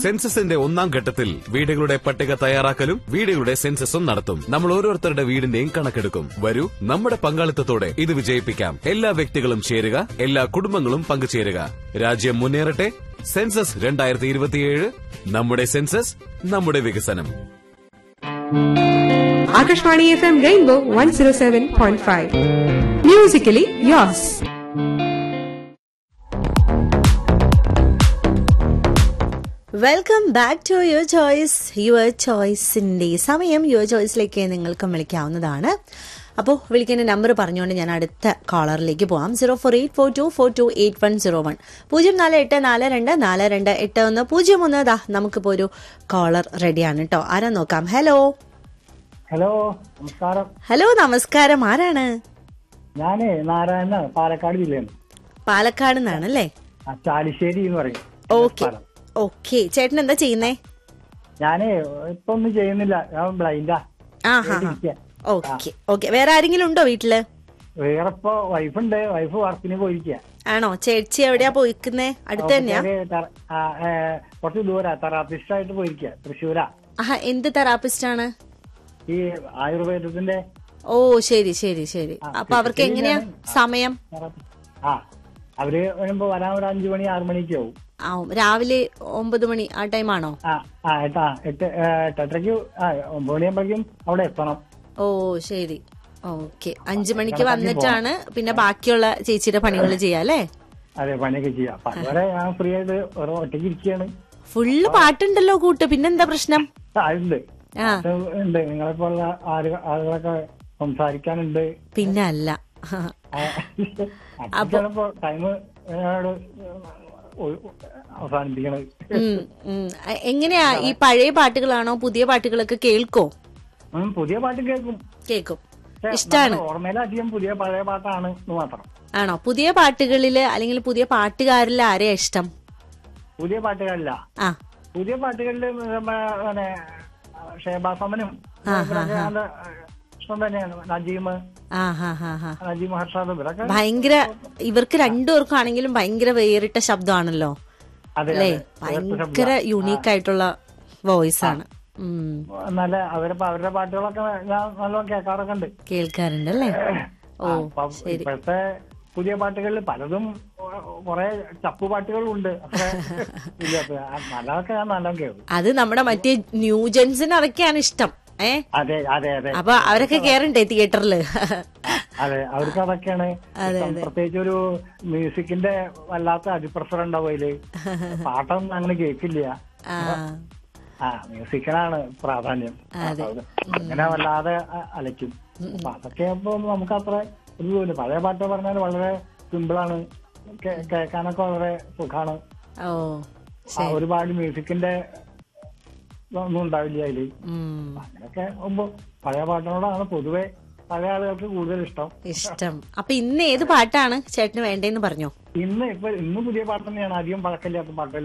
സെൻസസിന്റെ ഒന്നാം ഘട്ടത്തിൽ വീടുകളുടെ പട്ടിക തയ്യാറാക്കലും വീടുകളുടെ സെൻസസും നടത്തും നമ്മൾ ഓരോരുത്തരുടെ വീടിന്റെയും കണക്കെടുക്കും വരൂ നമ്മുടെ പങ്കാളിത്തത്തോടെ ഇത് വിജയിപ്പിക്കാം എല്ലാ വ്യക്തികളും ചേരുക എല്ലാ കുടുംബങ്ങളും പങ്കുചേരുക രാജ്യം മുന്നേറട്ടെ സെൻസസ് രണ്ടായിരത്തി ഇരുപത്തിയേഴ് നമ്മുടെ സെൻസസ് നമ്മുടെ വികസനം Akashvani FM Rainbow 107.5. Musically yours. Welcome back to your choice your ചോയ്സിന്റെ സമയം യുവർ ചോയ്സിലേക്ക് നിങ്ങൾക്ക് വിളിക്കാവുന്നതാണ് അപ്പോൾ വിളിക്കേണ്ട നമ്പർ പറഞ്ഞുകൊണ്ട് ഞാൻ അടുത്ത കോളറിലേക്ക് പോവാം zero four eight four two four two eight one zero one പൂജ്യം നാല് എട്ട് നാല് രണ്ട് നാല് രണ്ട് എട്ട് ഒന്ന് പൂജ്യം ഒന്ന് ദാ നമുക്കിപ്പോൾ ഒരു കോളർ റെഡിയാണ് കേട്ടോ ആരാ നോക്കാം ഹലോ ഹലോ നമസ്കാരം ഹലോ നമസ്കാരം ആരാണ് ഞാനേ നാരായണ പാലക്കാട് ജില്ലയാണ് പാലക്കാട് നിന്നാണല്ലേ ആ, ചാലിശ്ശേരി എന്ന് പറയും ഓക്കെ സ്ഥലം. ഓക്കെ ചേട്ടൻ എന്താ ചെയ്യുന്നേ ഞാനേ ഇപ്പൊ ഒന്നും ചെയ്യുന്നില്ല ഞാൻ ബ്ലൈൻഡാ ആ ഹാ ഹാ ഓക്കെ ഓക്കെ വേറെ ആരെങ്കിലും ഉണ്ടോ വീട്ടില് വേറെ ഇപ്പൊ വൈഫുണ്ട് വൈഫ് വർക്കിന് പോയിരിക്കുക ആണോ ചേച്ചി എവിടെയാ പോയിക്കുന്നേ അടുത്ത് തന്നെയാ കുറച്ച് ദൂരാ തെറാപ്പിസ്റ്റ് ആയിട്ട് പോയിരിക്കുക തൃശ്ശൂരാ ആഹാ എന്ത് തെറാപ്പിസ്റ്റ് ആണ് ഈ ആയുർവേദത്തിന്റെ ഓ ശരി ശരി ശരി ആ, അപ്പൊ അവർക്ക് എങ്ങനെയാ സമയം therapist. ആ അവര് വരുമ്പോ വരാൻ ഒരു അഞ്ചു മണി ആറു മണിക്ക് ആവും ആവും രാവിലെ ഒമ്പത് മണി ആ ടൈമാണോ ആ ആ എട്ടാ എട്ട് ഏ, എട്ടരയ്ക്ക് ആ ഒമ്പത് മണിയാകുമ്പോഴേക്കും അവിടെ എത്തണം ഓ ശരി ഓക്കെ അഞ്ചു മണിക്ക് വന്നിട്ടാണ് പിന്നെ ബാക്കിയുള്ള ചേച്ചിയുടെ പണികൾ ചെയ്യാല്ലേ അതെ പണിയൊക്കെ ചെയ്യാം അപ്പൊ അതുവരെ ഞാൻ ഫ്രീ ആയിട്ട് ഓരോ ഒറ്റയ്ക്ക് ഇരിക്കുകയാണ് ഫുള്ള് പാട്ടുണ്ടല്ലോ കൂട്ട് പിന്നെന്താ പ്രശ്നം ആ, ഉണ്ട് ആ അത് ഉണ്ട് നിങ്ങളെപ്പോലുള്ള ആളു- ആളുകളൊക്കെ സംസാരിക്കാനുണ്ട് പിന്നെ അല്ല ചിലപ്പോ ടൈം അവസാനിപ്പിക്കണത് ഉം, ഉം. എ- എങ്ങനെയാ ഈ പഴയ പാട്ടുകളാണോ പുതിയ പാട്ടുകളൊക്കെ കേൾക്കോ ഉം, പുതിയ പാട്ട് കേൾക്കും കേൾക്കും പക്ഷെ ഇഷ്ടാണ് നമ്മുടെ ഓർമ്മയിലധികം പുതിയ പഴയ പാട്ടാണ് എന്ന് മാത്രം ആണോ പുതിയ പാട്ടുകളില് അല്ലെങ്കിൽ പുതിയ പാട്ടുകാരിൽ ആരെയാ ഇഷ്ടം പുതിയ പാട്ടുകളില്ല ആ പുതിയ പാട്ടുകളിൽ പിന്നെ ഷേബാസമനും ഇവരൊക്കെ നല്ല ഇഷ്ടം തന്നെയാണ് നജീം ആ ഹാ ഹാ ഹാ നജീം ഹർഷാദും ഇവരൊക്കെ ഭയങ്കര ഇവർക്ക് രണ്ടുപേർക്കും ആണെങ്കിലും ഭയങ്കര വേറിട്ട ശബ്ദമാണല്ലോ അതെ അല്ലേ അതെ ഭയങ്കര യുണീക്ക് ആയിട്ടുള്ള വോയിസ് ആണ് ഉം നല്ല അവരിപ്പോ അവരുടെ പാട്ടുകളൊക്കെ ഞാൻ നല്ലോണം കേൾക്കാറൊക്കെ ഉണ്ട് കേൾക്കാറുണ്ട് അല്ലേ ഓ അപ്പം ശരി ഇപ്പോഴത്തെ പുതിയ പാട്ടുകളിൽ പലതും കുറെ ചപ്പു പാട്ടുകളും ഉണ്ട് അത്ര ഇല്ല അപ്പൊ ആ നല്ലതൊക്കെ ഞാൻ നല്ലോണം കേൾക്കും അത് നമ്മുടെ മറ്റേ ന്യൂജൻസിന് അതൊക്കെയാണ് ഇഷ്ടം ഏ അതെ അതെ അതെ അപ്പൊ അവരൊക്കെ കേറണ്ടേ തിയേറ്ററില് അതെ അവർക്ക് അതൊക്കെയാണ് അതെ, ഇഷ്ടം. പ്രത്യേകിച്ച് ഒരു മ്യൂസിക്കിന്റെ വല്ലാത്ത അതിപ്രസരം ഉണ്ടാവും അതില് പാട്ടൊന്നും അങ്ങനെ കേൾക്കില്ല ആ ആ മ്യൂസിക്കിനാണ് പ്രാധാന്യം അതെ. അത് അങ്ങനെ വല്ലാതെ അ- അലയ്ക്കും അപ്പൊ അതൊക്കെ ഇപ്പൊ നമുക്ക് അത്ര ഇത് തോന്നി പഴയ പാട്ട് പറഞ്ഞാൽ വളരെ സിമ്പിളാണ് കേ- കേൾക്കാനൊക്കെ വളരെ സുഖാണ് ഓ ആ, ഒരുപാട് മ്യൂസിക്കിന്റെ ഒന്നും ഉണ്ടാവില്ല അതില് ഉം അങ്ങനെയൊക്കെ ആകുമ്പോ പഴയ പാട്ടിനോടാണ് പൊതുവെ പഴയ ആളുകൾക്ക് കൂടുതൽ ഇഷ്ടം ഇഷ്ടം അപ്പൊ ഇന്ന് ഏത് പാട്ടാണ് ചേട്ടന് വേണ്ടേന്ന് പറഞ്ഞോ ഇന്ന് ഇപ്പൊ ഇന്ന് പുതിയ പാട്ട് തന്നെയാണ് അധികം പഴക്കമില്ലാത്ത പാട്ടുകൾ